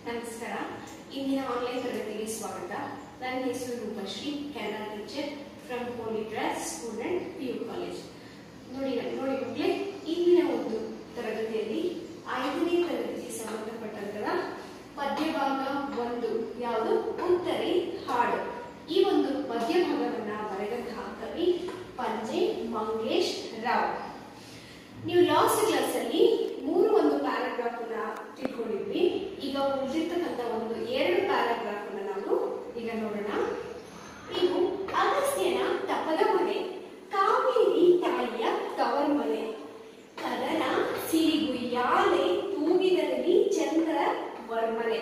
ನಮಸ್ಕಾರ ಇಂದಿನ ಆನ್ಲೈನ್ ತರಗತಿಗೆ ಸ್ವಾಗತ ನನ್ನ ಹೆಸರು Roopashree Kannada teacher from holy trust student P U college ನೋಡಿ ನೋಡಿ ಮಕ್ಕಳೇ ಇಂದಿನ ಒಂದು ತರಗತಿಯಲ್ಲಿ ಐದನೇ ತರಗತಿಗೆ ಸಂಬಂಧಪಟ್ಟಂತಹ ಪದ್ಯಭಾಗ ಒಂದು ಯಾವುದು ಉತ್ತರಿ ಹಾಡು ಈ ಒಂದು ಪದ್ಯಭಾಗವನ್ನ ಬರೆದಂತಹ ಕವಿ ಪಂಜೆ ಮಂಗೇಶ್ ರಾವ್ ನೀವು ಲಾಸ್ಟ್ ಕ್ಲಾಸ್ ಅಲ್ಲಿ ಮೂರು ಒಂದು ಪ್ಯಾರಾಗ್ರಾಫ್ ಅನ್ನ ತಿಳ್ಕೊಂಡಿದ್ವಿ ಈಗ ಉಳಿದಿರ್ತಕ್ಕಂಥ ಒಂದು ಎರಡು ಪ್ಯಾರಾಗ್ರಾಫ್ ಅನ್ನ ನಾವು ಈಗ ನೋಡೋಣ ಇವು ಅಗಸ್ತ್ಯನ ತಪದ ಮನೆ ಕಾವೇರಿ ತಾಯಿಯ ತವರ್ ಮನೆ ಕದನ ಸಿರಿಗುಯ್ಯಾಲೆ ತೂಗಿದಲ್ಲಿ ಚಂದ್ರ ವರ್ಮನೆ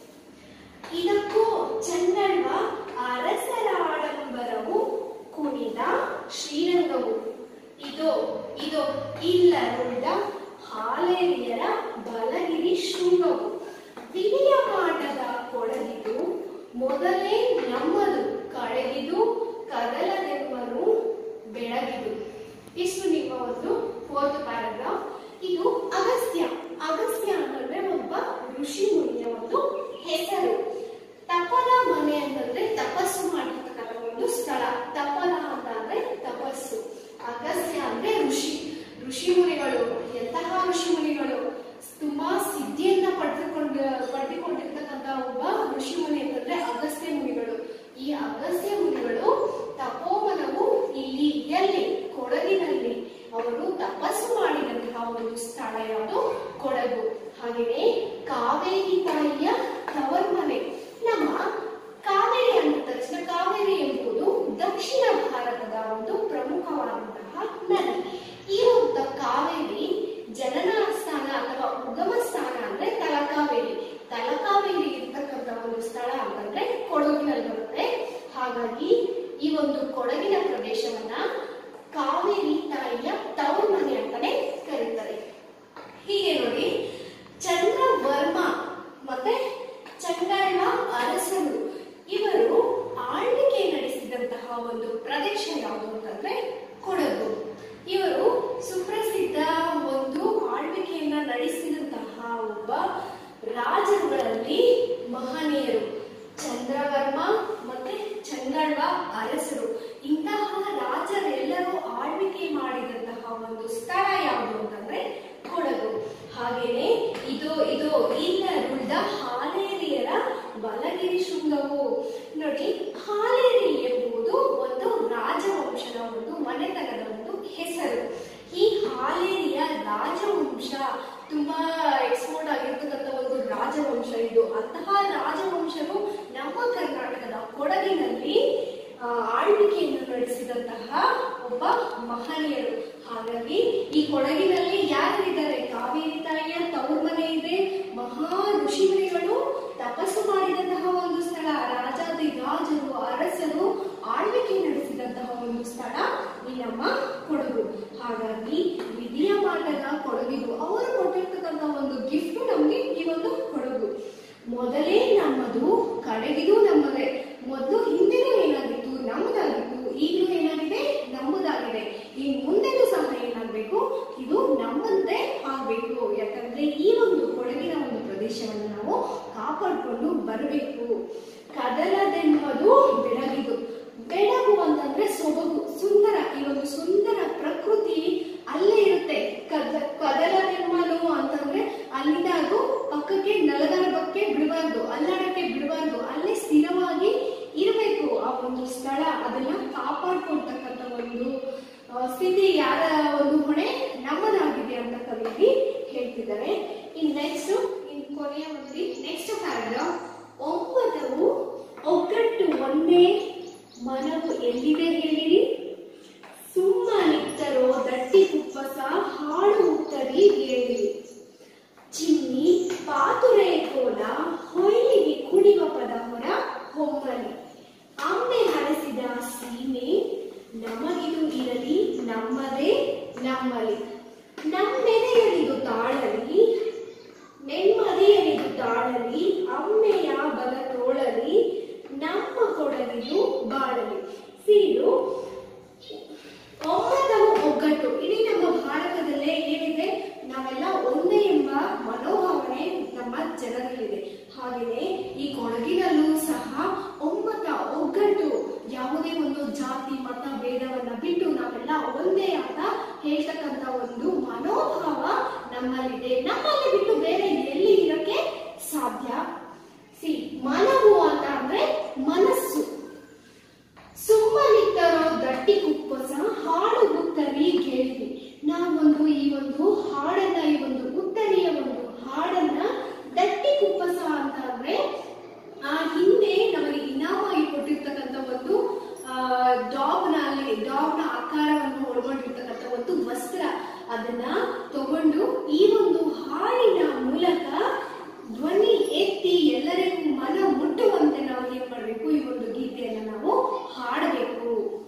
ಇದಕ್ಕೂ ಚಂದಳ್ವ ಅರಸರ ಆಡಂಬರವು ಕುಣಿದ ಶ್ರೀರಂಗವು ಇದೋ ಇದೋ ಇಲ್ಲ ನುಡಿದ ಹಾಲೇರಿಯರ ಬಲಗಿರಿ ಶೃಂಗವು ವಿಧಿಯ ಪಾಠದ ಕೊಡಗಿದು ಮೊದಲೇ ನಮ್ಮದು ಕಳೆಗಿದು ಕದಲದೆಮ್ಮನು ಬೆಳಗಿದು ಇಷ್ಟು ನಿಮ್ಮ ಒಂದು ಫೋರ್ತ್ ಪ್ಯಾರಾಗ್ರಾಫ್ ಇದು ಅಗಸ್ತ್ಯ ಅಗಸ್ತ್ಯ ಅಂತಂದ್ರೆ ಒಬ್ಬ ಋಷಿ ಮುನಿಯ ಒಂದು ಹೆಸರು ತಪದ ಮನೆ ಅಂತಂದ್ರೆ ತಪಸ್ಸು ಮಾಡಿರ್ತಕ್ಕಂಥ ಒಂದು ಸ್ಥಳ ತಪದ ಅಂತ ಅಂದ್ರೆ ತಪಸ್ಸು ಅಗಸ್ತ್ಯ ಅಂದ್ರೆ ಋಷಿ ಋಷಿ ಮುನಿಗಳು ಎಂತಹ ಋಷಿ ಮುನಿಗಳು ತುಂಬಾ ಸಿದ್ಧಿಯನ್ನ ಪಡೆದುಕೊಂಡು ಪಡೆದುಕೊಂಡಿರ್ತಕ್ಕಂಥ ಒಬ್ಬ ಋಷಿ ಮುನಿ ಅಂತಂದ್ರೆ ಅಗಸ್ತ್ಯ ಮುನಿಗಳು ಈ ಅಗಸ್ತ್ಯ ಮುನಿಗಳು ತಪೋವನವು ಇಲ್ಲಿ ಎಲ್ಲಿ ಕೊಡಗಿನಲ್ಲಿ ಅವರು ತಪಸ್ಸು ಮಾಡಿದಂತಹ ಒಂದು ಸ್ಥಳ ಯಾವುದು ಕೊಡಗು ಹಾಗೆಯೇ ಕಾವೇರಿ ತಾಯಿಯ ತವರ್ಮನೆ ನಮ್ಮ ಕಾವೇರಿ ಅಂದ ತಕ್ಷಣ ಕಾವೇರಿ ಎಂಬುದು ದಕ್ಷಿಣ ಭಾರತದ ಒಂದು ಪ್ರಮುಖವಾದಂತಹ ನದಿ ಈ ಒಂದು ಕಾವೇರಿ ಜನನ ಸ್ಥಾನ ಅಥವಾ ಉಗಮ ಸ್ಥಾನ ಅಂದ್ರೆ ತಲಕಾವೇರಿ ತಲಕಾವೇರಿ ಇರ್ತಕ್ಕಂಥ ಒಂದು ಸ್ಥಳ ಅಂತಂದ್ರೆ ಕೊಡಗಿನಲ್ಲಿ ಬರುತ್ತೆ ಹಾಗಾಗಿ ಈ ಒಂದು ಕೊಡಗಿನ ಪ್ರದೇಶವನ್ನ ಕಾವೇರಿ ತಾಯಿಯ ತವರು ಮನೆ ಅಂತಾನೆ ಕರೀತಾರೆ ಹೀಗೆ ನೋಡಿ ಚಂದ್ರವರ್ಮ ಮತ್ತೆ ಚಂಡಾಳ ಅರಸರು ಇವರು ಆಳ್ವಿಕೆ ನಡೆಸಿದಂತಹ ಒಂದು ಪ್ರದೇಶ ಯಾವುದು ಅಂತಂದ್ರೆ ಕೊಡಗು ಇವರು ಸುಪ್ರಸಿದ್ಧ ಒಂದು ಆಳ್ವಿಕೆಯನ್ನ ನಡೆಸಿದಂತಹ ಒಬ್ಬ ರಾಜರುಗಳಲ್ಲಿ ಮಹನೀಯರು ಚಂದ್ರವರ್ಮ ಮತ್ತೆ ಚಂದ್ರಳ್ವ ಅರಸರು ಇಂತಹ ರಾಜರೆಲ್ಲರೂ ಆಳ್ವಿಕೆ ಮಾಡಿದಂತಹ ಒಂದು ಸ್ಥಳ ಯಾವುದು ಅಂತಂದ್ರೆ ಕೊಡಗು ಹಾಗೇನೆ ಇದು ಇದು ಇಲ್ಲ ಉಳಿದ ಹಾಲೇರಿಯರ ಬಲಗಿರಿ ಶೃಂಗವು ನೋಡಿ ಹಾಲೇರಿ ಎಂಬುದು ಒಂದು ರಾಜವಂಶದ ಒಂದು ಮನೆತನದ ಒಂದು ಹೆಸರು ಈ ಹಾಲೇರಿಯ ರಾಜವಂಶ ತುಂಬಾ ಎಕ್ಸ್ಪೋರ್ಟ್ ಆಗಿರ್ತಕ್ಕಂಥ ಒಂದು ರಾಜವಂಶ ಇದು ಅಂತಹ ರಾಜವಂಶರು ನಮ್ಮ ಕರ್ನಾಟಕದ ಕೊಡಗಿನಲ್ಲಿ ಆ, ಆಳ್ವಿಕೆಯನ್ನು ನಡೆಸಿದಂತಹ ಒಬ್ಬ ಮಹನೀಯರು ಹಾಗಾಗಿ ಈ ಕೊಡಗಿನಲ್ಲಿ ಯಾರಿದ್ದಾರೆ ಕಾವೇರಿ ತಾಯಿಯ ತವರು ಮನೆ ಇದೆ ಮಹಾ ಋಷಿಮುನಿಗಳು ತಪಸ್ಸು ಮಾಡಿದಂತಹ ಒಂದು ಸ್ಥಳ ರಾಜಾದಿ ರಾಜರು ಅರಸರು ಆಳ್ವಿಕೆ ನಡೆಸಿದಂತಹ ಒಂದು ಸ್ಥಳ ಈ ನಮ್ಮ ಕೊಡಗು ಹಾಗಾಗಿ ವಿಧಿಯ ಮಾಟದ ಕೊಡಗಿದು ಅವರು ಕೊಟ್ಟಿರ್ತಕ್ಕಂಥ ಒಂದು ಗಿಫ್ಟ್ ನಮ್ಗೆ ಈ ಒಂದು ಕೊಡಗು ಮೊದಲೇ ನಮ್ಮದು ಕಡೆಗಿದು ನಮ್ಮದೇ ಮೊದಲು ಹಿಂದೆನೂ ಏನಾಗಿತ್ತು ನಮ್ಮದಾಗಿತ್ತು ಈಗಲೂ ಏನಾಗಿದೆ ನಮ್ಮದಾಗಿದೆ ಈ ಮುಂದೆನೂ ಸಹ ಏನಾಗಬೇಕು ಇದು ನಮ್ಮಂತೆ ಆಗ್ಬೇಕು ಯಾಕಂದ್ರೆ ಈ ಒಂದು ಕೊಡಗಿನ ಒಂದು ಪ್ರದೇಶವನ್ನು ನಾವು ಕಾಪಾಡಿಕೊಂಡು ಬರಬೇಕು ಕದಲದೆಂಬುದು ಬೆಳಗಿದು ಬೆಳಗು ಅಂತಂದ್ರೆ ಸೊಬಗು ಸುಂದರ ಈ ಒಂದು ಸುಂದರ ಪ್ರಕೃತಿ ಅಲ್ಲೇ ಇರುತ್ತೆ ಕದ ಕದಲದೆಂಬಲು ಅಂತಂದ್ರೆ ಅಲ್ಲಿಂದ ಅದು ಪಕ್ಕಕ್ಕೆ ನಲಗರಬಕ್ಕೆ ಬಿಡಬಾರ್ದು ಅಲ್ಲಾಡಕ್ಕೆ ಬಿಡಬಾರ್ದು ಅಲ್ಲೇ ಸ್ಥಿರವಾಗಿ ಇರಬೇಕು ಆ ಒಂದು ಸ್ಥಳ ಅದನ್ನ ಕಾಪಾಡ್ಕೊಳ್ತಕ್ಕಂಥ ಒಂದು ಆ, ಸ್ಥಿತಿ ಯಾರ ಒಂದು ಹೊಣೆ ನಮ್ಮದಾಗಿದೆ ಅಂತ ಕವಿಯಲ್ಲಿ ಹೇಳ್ತಿದ್ದಾರೆ ಇನ್ ನೆಕ್ಸ್ಟ್ ಇನ್ ಕೊನೆಯ ಒಂದು ನೆಕ್ಸ್ಟ್ ಪ್ಯಾರಾಗ್ರಾಫ್ ಒಂಬತ್ತವು ಒಗ್ಗಟ್ಟು ಒಂದೇ ಮನವು ಎಲ್ಲಿದೆ ಹೇಳಿರಿ ಸುಮ್ಮನಿತ್ತರೋ ದಟ್ಟಿ ಕುಪ್ಪಸ ಹಾಡು ಉತ್ತರಿ ಹೇಳಿರಿ ಚಿನ್ನಿ ಪಾತುರೆ ಕೋಲ ಹೊಯ್ಲಿಗೆ ಕುಡಿವ ಪದ ಹೊರ ಹೊಮ್ಮಲಿ ಆಂಬೆ ಹರಸಿದ ಸೀಮೆ ಹಾಗೆಯೇ ಈ ಕೊಡಗಿನಲ್ಲೂ ಸಹ ಒಮ್ಮತ ಒಗ್ಗಟ್ಟು ಯಾವುದೇ ಒಂದು ಜಾತಿ ಮತ ಭೇದವನ್ನ ಬಿಟ್ಟು ನಾವೆಲ್ಲ ಒಂದೇ ಅಂತ ಹೇಳ್ತಕ್ಕಂತ ಒಂದು ಮನೋಭಾವ ನಮ್ಮಲ್ಲಿದೆ ನಮ್ಮಲ್ಲಿ ಬಿಟ್ಟು ಬೇರೆ ಎಲ್ಲಿ ಇರಕ್ಕೆ ಸಾಧ್ಯ ಸಿ ಮನವು ಅಂತ ಅಂದ್ರೆ ಮನಸ್ಸು ಸುಮ್ಮನಿದ್ದರೋ ದಟ್ಟಿ ಕುಪ್ಪಸ ಹಾಡು ಉತ್ತರಿ ಕೇಳಿದೆ ನಾವೊಂದು ಈ ಒಂದು ಹಾಡನ್ನ ಈ ಒಂದು ಉತ್ತರಿಯ ಒಂದು ಹಾಡನ್ನ ದಟ್ಟಿ ಕುಪ್ಪಸ ಅಂತ ಅಂದ್ರೆ ಆ ಹಿಂದೆ ನಮಗೆ ಇನಾಮಾಗಿ ಕೊಟ್ಟಿರ್ತಕ್ಕಂಥ ಒಂದು ಡಾಬ್ನ ಅಲ್ಲಿ ಡಾಬ್ನ ಆಕಾರವನ್ನು ಒಳಗೊಂಡಿರ್ತಕ್ಕಂಥ ಒಂದು ವಸ್ತ್ರ ಅದನ್ನ ತಗೊಂಡು ಈ ಒಂದು ಹಾಡಿನ ಮೂಲಕ ಧ್ವನಿ ಎತ್ತಿ ಎಲ್ಲರಿಗೂ ಮನ ಮುಟ್ಟುವಂತೆ ನಾವು ಏನ್ ಮಾಡ್ಬೇಕು ಈ ಒಂದು ಗೀತೆಯನ್ನ ನಾವು ಹಾಡಬೇಕು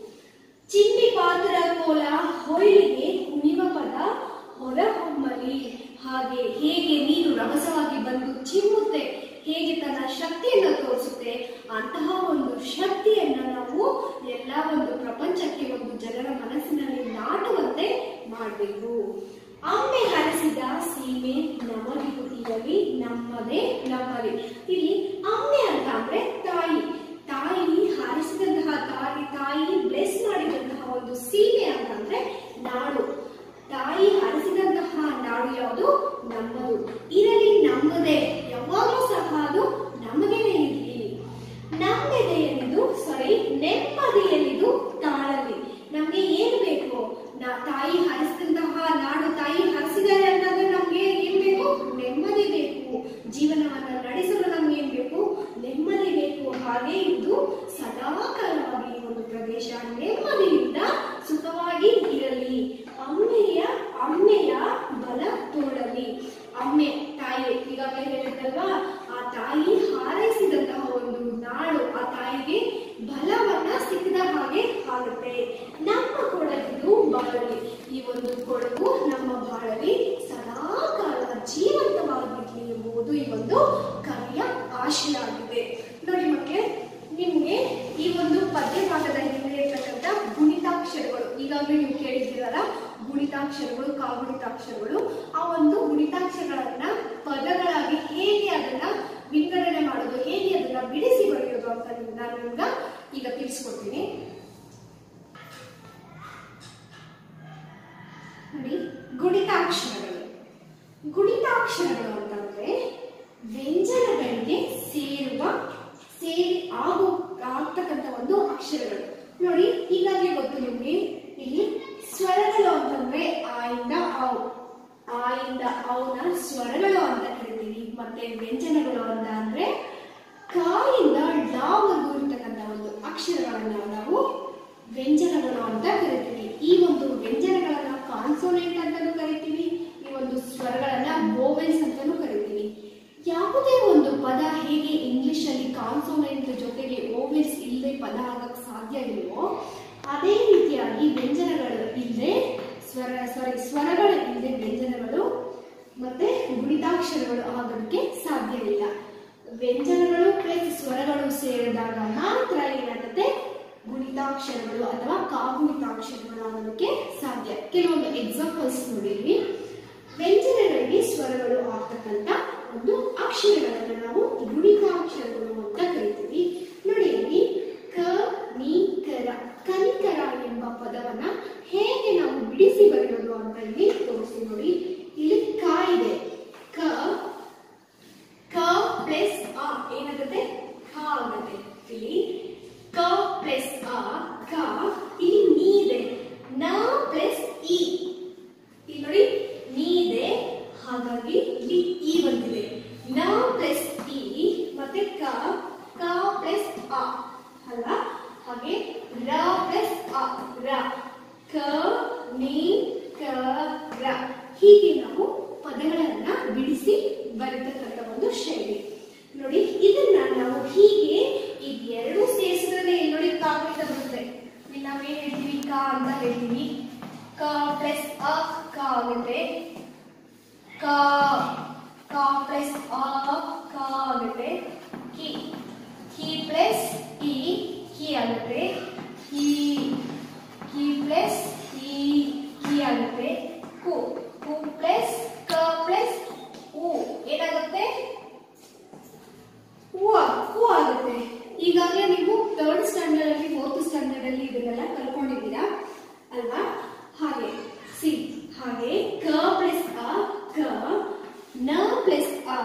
ಚಿಂಡಿ ಪಾತ್ರ ಕೋಲ ಹೊಯ್ಲಿಗೆ ಕುಣಿವ ಪದ ಹೊರಹೊಮ್ಮಲಿ ಹಾಗೆ ಹೇಗೆ ನೀರು ರಭಸವಾಗಿ ಬಂದು ಚಿಮ್ಮುತ್ತೆ ಹೇಗೆ ತನ್ನ ಶಕ್ತಿಯನ್ನ ತೋರಿಸುತ್ತೆ ಅಂತಹ ಒಂದು ಶಕ್ತಿಯನ್ನ ನಾವು ಎಲ್ಲ ಒಂದು ಪ್ರಪಂಚಕ್ಕೆ ಒಂದು ಜನರ ಮನಸ್ಸಿನಲ್ಲಿ ನಾಟುವಂತೆ ಮಾಡಬೇಕು ಅಮ್ಮೆ ಹರಿಸಿದ ಸೀಮೆ ನಮಗಿದು ಇರಲಿ ನಮ್ಮದೇ ನಮ್ಮದೇ ಇಲ್ಲಿ ಅಮ್ಮೆ ಅಂತ ಅಂದ್ರೆ ತಾಯಿ ತಾಯಿ ಹಾರಿಸಿದಂತಹ ತಾಯಿ ತಾಯಿ ಬ್ಲೆಸ್ ಮಾಡಿದಂತಹ ಒಂದು ಸೀಮೆ ಅಂತಂದ್ರೆ ನಾಡು ತಾಯಿ ಹರಿಸಿದಂತಹ ನಾಡು ಯಾವುದು ನಮ್ಮದು ಇರಲಿ ನಮ್ಮದೇ ಯಾವಾಗಲೂ ಸಹ ಅದು ನಮಗೇನೆ ಇರಲಿ ನಮ್ಮೆದೆಯಲ್ಲಿದು ಸಾರಿ ನೆಮ್ಮದಿಯಲ್ಲಿದು ತಾಳಲಿ ನಮ್ಗೆ ಏನ್ ಬೇಕು ನಾ ತಾಯಿ ಹರಿಸಿದಂತಹ ನಾಡು ತಾಯಿ ಹರಿಸಿದ್ದಾರೆ ಅಂತಂದ್ರೆ ನಮ್ಗೆ ಏನ್ ಬೇಕು ನೆಮ್ಮದಿ ಬೇಕು ಜೀವನವನ್ನ ನಡೆಸಲು ನಮ್ಗೆ ಏನ್ ಬೇಕು ನೆಮ್ಮದಿ ಬೇಕು ಹಾಗೆ ಇದು ಸದಾಕಾಲವಾಗಿ ಈ ಒಂದು ಪ್ರದೇಶ ನೆಮ್ಮದಿಯಿಂದ ಸುಖವಾಗಿ ಇರಲಿ ಅಮ್ಮೆಯ ಅಮ್ಮೆಯ ಬಲ ತೋಡಲಿ ಅಮ್ಮೆ ತಾಯಿ ಈಗಾಗಲೇ ಹೇಳಿದ್ದಲ್ವಾ ಆ ತಾಯಿ ಹಾರೈಸಿದಂತಹ ಒಂದು ನಾಡು ಆ ತಾಯಿಗೆ ಬಲವನ್ನ ಸಿಕ್ಕಿದ ಹಾಗೆ ಆಗುತ್ತೆ ನಮ್ಮ ಕೊಡಗಿದು ಬಾಳಲಿ ಈ ಒಂದು ಕೊಡಗು ನಮ್ಮ ಬಾಳಲಿ ಸದಾಕಾಲ ಜೀವಂತವಾಗಿರ್ಲಿ ಎಂಬುದು ಈ ಒಂದು ಕವಿಯ ಆಶಯ ಆಗಿದೆ ನೋಡಿ ಮಕ್ಕಳೇ ನಿಮ್ಗೆ ಈ ಒಂದು ಪದ್ಯ ಭಾಗದ ಹಿಂದೆ ಇರ್ತಕ್ಕಂಥ ಗುಣಿತಾಕ್ಷರಗಳು ಈಗಾಗಲೇ ನೀವು ಕೇಳಿದ್ದೀರಲ್ಲ ಗುಣಿತಾಕ್ಷರಗಳು ಕಾಗುಣಿತಾಕ್ಷರಗಳು ಆ ಒಂದು ಗುಣಿತಾಕ್ಷರಗಳನ್ನ ಪದಗಳಾಗಿ ಹೇಗೆ ಅದನ್ನ ವಿಂಗಡಣೆ ಮಾಡೋದು ಹೇಗೆ ಅದನ್ನ ಬಿಡಿಸಿ ಬರೆಯೋದು ಅಂತ ನಿಮ್ಗೆ ನಾನು ನಿಮ್ಗ ಈಗ ತಿಳಿಸ್ಕೊಡ್ತೀನಿ ನೋಡಿ ಗುಣಿತಾಕ್ಷರಗಳು ಗುಣಿತಾಕ್ಷರಗಳು ಅಂತಂದ್ರೆ ವ್ಯಂಜನಗಳಿಗೆ ಸೇರುವ ಸೇರಿ ಆಗೋ ಆಗ್ತಕ್ಕಂಥ ಒಂದು ಅಕ್ಷರಗಳು ನೋಡಿ ಈಗಾಗಲೇ ಗೊತ್ತು ನಿಮ್ಗೆ ಇಲ್ಲಿ ಸ್ವರಗಳು ಅಂತಂದ್ರೆ ಆ ಇಂದ ಔ ಆ ಇಂದ ಔನ ಸ್ವರಗಳು ಅಂತ ಕರಿತೀವಿ ಮತ್ತೆ ವ್ಯಂಜನಗಳು ಅಂತ ಅಂದ್ರೆ ಕಾಯಿಂದ ಡಾವರೆಗೂ ಇರ್ತಕ್ಕಂಥ ಒಂದು ಅಕ್ಷರಗಳನ್ನ ನಾವು ವ್ಯಂಜನಗಳು ಅಂತ ಕರಿತೀವಿ ಈ ಒಂದು ವ್ಯಂಜನಗಳನ್ನ ಕಾನ್ಸೋನೆಂಟ್ ಅಂತಾನೂ ಕರಿತೀವಿ ಈ ಒಂದು ಸ್ವರಗಳನ್ನ ವೋವೆಲ್ಸ್ ಅಂತಾನೂ ಕರಿತೀವಿ ಯಾವುದೇ ಒಂದು ಪದ ಹೇಗೆ ಇಂಗ್ಲಿಷ್ ಅಲ್ಲಿ ಕಾನ್ಸೋನೆಂಟ್ ಜೊತೆಗೆ ಓವೆಲ್ಸ್ ಇಲ್ಲದೆ ಪದ ಆಗಕ್ ಸಾಧ್ಯ ಇಲ್ವೋ ಅದೇ ರೀತಿಯಾಗಿ ವ್ಯಂಜನಗಳು ಇಲ್ಲದೆ ಸ್ವರ ಸಾರಿ ಸ್ವರಗಳು ಇಲ್ಲದೆ ವ್ಯಂಜನಗಳು ಮತ್ತೆ ಗುಣಿತಾಕ್ಷರಗಳು ಆಗೋದಕ್ಕೆ ಸಾಧ್ಯವಿಲ್ಲ ವ್ಯಂಜನಗಳು ಪ್ಲಸ್ ಸ್ವರಗಳು ಸೇರಿದಾಗ ಮಾತ್ರ ಏನಾಗುತ್ತೆ ಗುಣಿತಾಕ್ಷರಗಳು ಅಥವಾ ಕಾಗುಣಿತಾಕ್ಷರಗಳು ಆಗೋದಕ್ಕೆ ಸಾಧ್ಯ ಕೆಲವೊಂದು ಎಕ್ಸಾಂಪಲ್ಸ್ ನೋಡಿದ್ವಿ ವ್ಯಂಜನಗಳಿಗೆ ಸ್ವರಗಳು ಆಗ್ತಕ್ಕಂಥ ಒಂದು ಅಕ್ಷರಗಳನ್ನು ನಾವು ಗುಣಿತಾಕ್ಷರಗಳು ಅಂತ ಕರಿತೀವಿ ನೋಡಿ ಇಲ್ಲಿ ಕ ನಿ ಕರ ಕನಿಕರ ಎಂಬ ಪದವನ್ನ ಹೇಗೆ ನಾವು ಬಿಡಿಸಿ ಬರೆಯೋದು ಅಂತ ಇಲ್ಲಿ ತೋರಿಸಿ ನೋಡಿ ಇಲ್ಲಿ ಕ ಇದೆ ಕ ಕ ಪ್ಲಸ್ ಆ ಏನಾಗುತ್ತೆ ಖ ಆಗುತ್ತೆ ಇಲ್ಲಿ ಕ ಪ್ಲಸ್ ಆ ಕ ಇಲ್ಲಿ ನೀ ಇದೆ ನ ಪ್ಲಸ್ ಇ ಇಲ್ಲಿ ನೋಡಿ ನೀ ಇದೆ ಹಾಗಾಗಿ ಇಲ್ಲಿ ಇ ಬಂದಿದೆ ನ ಪ್ಲಸ್ ಇ ಮತ್ತೆ ಕ ಕ ಪ್ಲಸ್ ಅ ಅಲ್ವಾ ಹಾಗೆ ರ ಪ್ಲಸ್ ಅ ರ ಕ ನಿ ಕ ರ ಹೀಗೆ ನಾವು ಪದಗಳನ್ನ ಬಿಡಿಸಿ ಬರೀತಕ್ಕಂಥ ಒಂದು ಶೈಲಿ ನೋಡಿ ಇದನ್ನ ನಾವು ಹೀಗೆ ಇದೆರಡು ಸೇರಿಸಿದ್ರೆ ನೋಡಿ ಕಾಗುಣಿತ ಬರುತ್ತೆ ಇಲ್ಲಿ ನಾವೇನ್ ಹೇಳ್ತೀವಿ ಕ ಅಂತ ಹೇಳ್ತೀವಿ ಕ ಪ್ಲಸ್ ಅ ಕ ಆಗುತ್ತೆ ಕ ಕ ಪ್ಲಸ್ ಅ ಕ ಆಗುತ್ತೆ ಕಿ ಕಿ ಪ್ಲಸ್ ಇ ಕಿ ಆಗುತ್ತೆ ಕಿ ಕಿ ಪ್ಲಸ್ ಇ ಕಿ ಆಗುತ್ತೆ ಕು ಕು ಪ್ಲಸ್ ಕ ಪ್ಲಸ್ ಉ ಏನಾಗುತ್ತೆ ಆಗುತ್ತೆ ಈಗಾಗಲೇ ನೀವು ಥರ್ಡ್ ಸ್ಟ್ಯಾಂಡರ್ಡ್ ಅಲ್ಲಿ ಫೋರ್ತ್ ಸ್ಟ್ಯಾಂಡರ್ಡ್ ಅಲ್ಲಿ ಇದನ್ನೆಲ್ಲ ಕಲ್ಕೊಂಡಿದ್ದೀರಾ ಅಲ್ವಾ ಹಾಗೆ ಸಿ ಹಾಗೆ ಕ ಪ್ಲಸ್ ಅ ಕ ನ ಪ್ಲಸ್ ಅ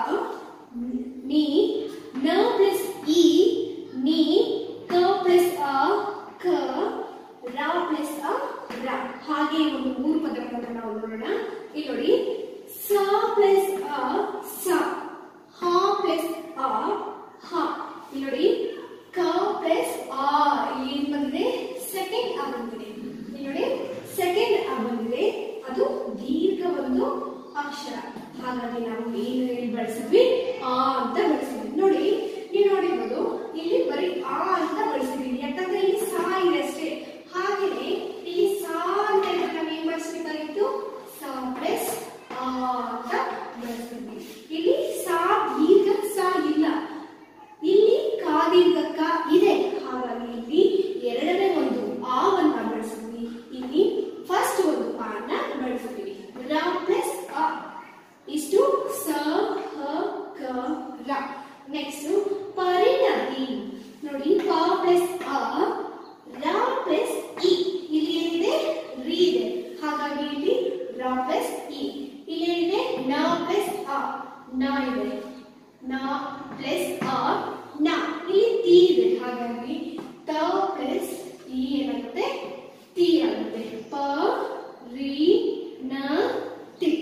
ನೀ ನ ಪ್ಲಸ್ ಇ ನೀ ಕ ಪ್ಲಸ್ ಅ ಕ ರ ಪ್ಲಸ್ ಅ ರ ಹಾಗೆ ಒಂದು ಮೂರು ಪದಗಳನ್ನು ನಾವು ನೋಡೋಣ ಇಲ್ಲಿ ನೋಡಿ ಸ ಪ್ಲಸ್ ಅ ಸ ಹ ಪ್ಲಸ್ ಅ ಹ ಇಲ್ಲಿ ನೋಡಿ ಕ ಪ್ಲಸ್ ಆ ಇಲ್ಲಿ ಏನ್ ಬಂದಿದೆ ಸೆಕೆಂಡ್ ಆ ಬಂದಿದೆ ಇಲ್ಲಿ ನೋಡಿ ಸೆಕೆಂಡ್ ಆ ಬಂದಿದೆ ಅದು ದೀರ್ಘ ಒಂದು ಅಕ್ಷರ ಹಾಗಾಗಿ ನಾವು ಏನು ಹೇಳಿ ಬಳಸಿದ್ವಿ ಆ ಅಂತ ಬಳಸಿದ್ವಿ ನೋಡಿ ನೀವು ನೋಡಿರ್ಬೋದು ಇಲ್ಲಿ ಬರೀ ಆ ಅಂತ ಬಳಸಿದ್ವಿ ಯಾಕಂದ್ರೆ ಇಲ್ಲಿ ಸಾ ಇದೆ ಅಷ್ಟೇ ಹಾಗೆಯೇ ಇಲ್ಲಿ ಸಾ ಅಂತ ಇದ್ರೆ ನಾವು ಏನ್ ಬಳಸಬೇಕಾಗಿತ್ತು ಸಾ ಪ್ಲಸ್ ಆ ಅಂತ ಬಳಸಿದ್ವಿ ಇಲ್ಲಿ ಸಾ ದೀರ್ಘ ಸಾ ಇಲ್ಲ ಇಲ್ಲಿ ಕಾದೀರ್ಘಕ್ಕ ಇದೆ ಹಾಗಾಗಿ ಇಲ್ಲಿ ಎರಡನೇ ಒಂದು ಆವನ್ನ ಬಳಸಿದ್ವಿ ಇಲ್ಲಿ ಫಸ್ಟ್ ಒಂದು ಆನ ಬಳಸಿದ್ವಿ ರ ಪ್ಲಸ್ ಅ ಇಷ್ಟು ಸ ಹ ಕ ರ ನೆಕ್ಸ್ಟ್ ಪರಿಣತಿ ನೋಡಿ ಪ ಪ್ಲಸ್ ಅ ರ ಪ್ಲಸ್ ಇ ಇಲ್ಲಿ ಏನಿದೆ ರಿ ಇದೆ ಹಾಗಾಗಿ ಇಲ್ಲಿ ರ ಪ್ಲಸ್ ಇ ಇಲ್ಲಿ ಏನಿದೆ ನ ಪ್ಲಸ್ ಅ ನ ಇದೆ ನ ಪ್ಲಸ್ ಅ ನ ಇಲ್ಲಿ ತಿ ಇದೆ ಹಾಗಾಗಿ ತ ಪ್ಲಸ್ ಇ ಏನಾಗುತ್ತೆ ತಿ ಆಗುತ್ತೆ ಪ ರಿ ನ ತಿ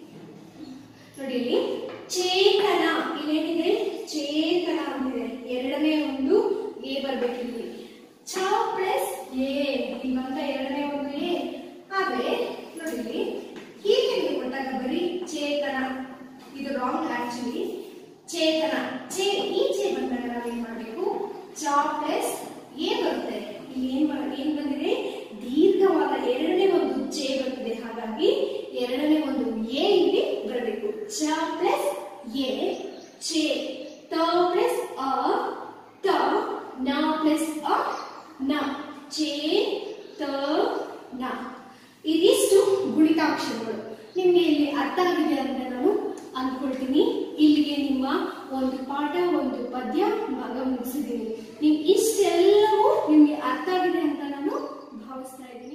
ನೋಡಿ ಇಲ್ಲಿ ಚೇತನ ಇಲ್ಲೇನಿದೆ ಚೇತನ ಅಂತಿದೆ ಎರಡನೇ ಒಂದು ಎ ಬರ್ಬೇಕು ಇಲ್ಲಿ ಚ ಪ್ಲಸ್ ಎ ಇಲ್ಲಿ ಬಂದ ಎರಡನೇ ಒಂದು ಎ ಆದ್ರೆ ನೋಡಿ ಇಲ್ಲಿ ಹೀಗೆ ನೀವು ಕೊಟ್ಟಾಗ ಬರೀ ಚೇತನ ಇದು ರಾಂಗ್ ಆಕ್ಚುಲಿ ಚೇತನ ಚೇ ಈಚೆ ಬಂದಾಗ ನಾವೇನ್ ಮಾಡಬೇಕು ಚ ಪ್ಲಸ್ ಎ ಬರುತ್ತೆ ಇಲ್ಲಿ ಏನ್ ಮಾಡ ಏನ್ ಬಂದಿದೆ ದೀರ್ಘವಾದ ಎರಡನೇ ಒಂದು ಚೇ ಬಂದಿದೆ ಹಾಗಾಗಿ ಎರಡನೇ ಒಂದು ಎ ಇಲ್ಲಿ ಬರಬೇಕು ಚ ಪ್ಲಸ್ ಎ ಚೇ ತ ಪ್ಲಸ್ ಅ ತ ನ ಪ್ಲಸ್ ಅ ನ ಚೇ ತ ನ ಇದಿಷ್ಟು ಗುಣಿತಾಕ್ಷರಗಳು ನಿಮ್ಗೆ ಇಲ್ಲಿ ಅರ್ಥ ಆಗಿದೆ ಅಂತ ನಾನು ಅಂದ್ಕೊಳ್ತೀನಿ ಇಲ್ಲಿಗೆ ನಿಮ್ಮ ಒಂದು ಪಾಠ ಒಂದು ಪದ್ಯ ಭಾಗ ಮುಗಿಸಿದ್ದೀನಿ ನೀವು ಇಷ್ಟೆಲ್ಲವೂ ನಿಮ್ಗೆ ಅರ್ಥ ಆಗಿದೆ ಅಂತ ನಾನು ಭಾವಿಸ್ತಾ ಇದ್ದೀನಿ